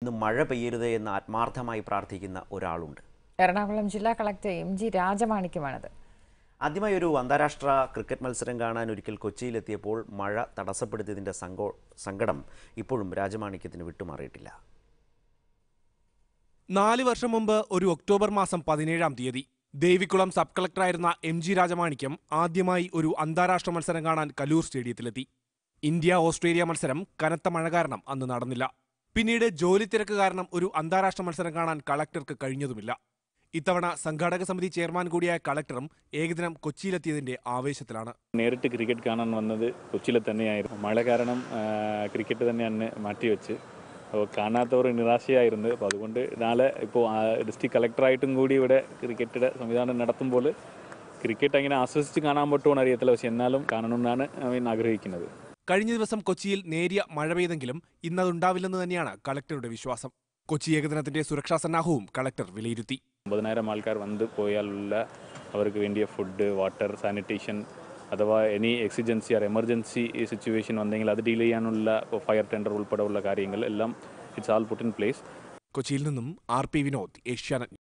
ഇന്ന് മഴ പെയ്യരുതേ എന്ന് ആത്മാർത്ഥമായി പ്രാർത്ഥിക്കുന്ന ഒരാളുണ്ട് എറണാകുളം ജില്ലാ കളക്ടർ എം ജി രാജമാണിക്യമാണത് ആദ്യമായി ഒരു അന്താരാഷ്ട്ര ക്രിക്കറ്റ് മത്സരം കാണാൻ ഒരിക്കൽ കൊച്ചിയിലെത്തിയപ്പോൾ മഴ തടസ്സപ്പെടുത്തിയതിൻ്റെ സങ്കോ സങ്കടം ഇപ്പോഴും രാജമാണിക്യത്തിന് വിട്ടുമാറിയിട്ടില്ല നാല് വർഷം മുമ്പ് ഒരു ഒക്ടോബർ മാസം പതിനേഴാം തീയതി ദേവികുളം സബ് കളക്ടറായിരുന്ന എം ജി രാജമാണിക്യം ആദ്യമായി ഒരു അന്താരാഷ്ട്ര മത്സരം കാണാൻ കലൂർ സ്റ്റേഡിയത്തിലെത്തി ഇന്ത്യ ഓസ്ട്രേലിയ മത്സരം കനത്ത മഴ കാരണം അന്ന് നടന്നില്ല പിന്നീട് ജോലി തിരക്ക് കാരണം ഒരു അന്താരാഷ്ട്ര മത്സരം കാണാൻ കളക്ടർക്ക് കഴിഞ്ഞതുമില്ല ഇത്തവണ സംഘാടക സമിതി ചെയർമാൻ കൂടിയായ കളക്ടറും ഏകദിനം കൊച്ചിയിലെത്തിയതിന്റെ ആവേശത്തിലാണ് നേരിട്ട് ക്രിക്കറ്റ് കാണാൻ വന്നത് കൊച്ചിയിൽ തന്നെയായിരുന്നു മഴ കാരണം ആ, ക്രിക്കറ്റ് തന്നെ അന്ന് മാറ്റിവെച്ച് അപ്പോൾ കാണാത്തവർ നിരാശയായിരുന്നു അപ്പോൾ അതുകൊണ്ട് നാളെ ഇപ്പോൾ ഡിസ്ട്രിക്ട് കളക്ടറായിട്ടും കൂടി ഇവിടെ ക്രിക്കറ്റിൻ്റെ സംവിധാനം നടത്തുമ്പോൾ ക്രിക്കറ്റ് അങ്ങനെ ആസ്വദിച്ച് കാണാൻ പറ്റുമോ അറിയത്തില്ല പക്ഷെ എന്നാലും കാണണമെന്നാണ് ഐ മീൻ ആഗ്രഹിക്കുന്നത് കഴിഞ്ഞ ദിവസം കൊച്ചിയിൽ നേരിയ മഴ പെയ്തെങ്കിലും ഇന്നതുണ്ടാവില്ലെന്ന് തന്നെയാണ് കളക്ടറുടെ വിശ്വാസം കൊച്ചി ഏകദിനത്തിന്റെ സുരക്ഷാ സന്നാഹവും കളക്ടർ വിലയിരുത്തി ഒമ്പതിനായിരം ആൾക്കാർ വന്ന് പോയാലുള്ള അവർക്ക് വേണ്ടിയ ഫുഡ് വാട്ടർ സാനിറ്റേഷൻ അഥവാ any exigency or emergency situation വന്നെങ്കിൽ അത് ഡീൽ ചെയ്യാനുള്ള ഇപ്പോൾ ഫയർ ടെൻഡർ ഉൾപ്പെടെയുള്ള കാര്യങ്ങൾ എല്ലാം it's all put in place കൊച്ചിയിൽ നിന്നും ആർ പി വിനോദ് ഏഷ്യാനെറ്റ്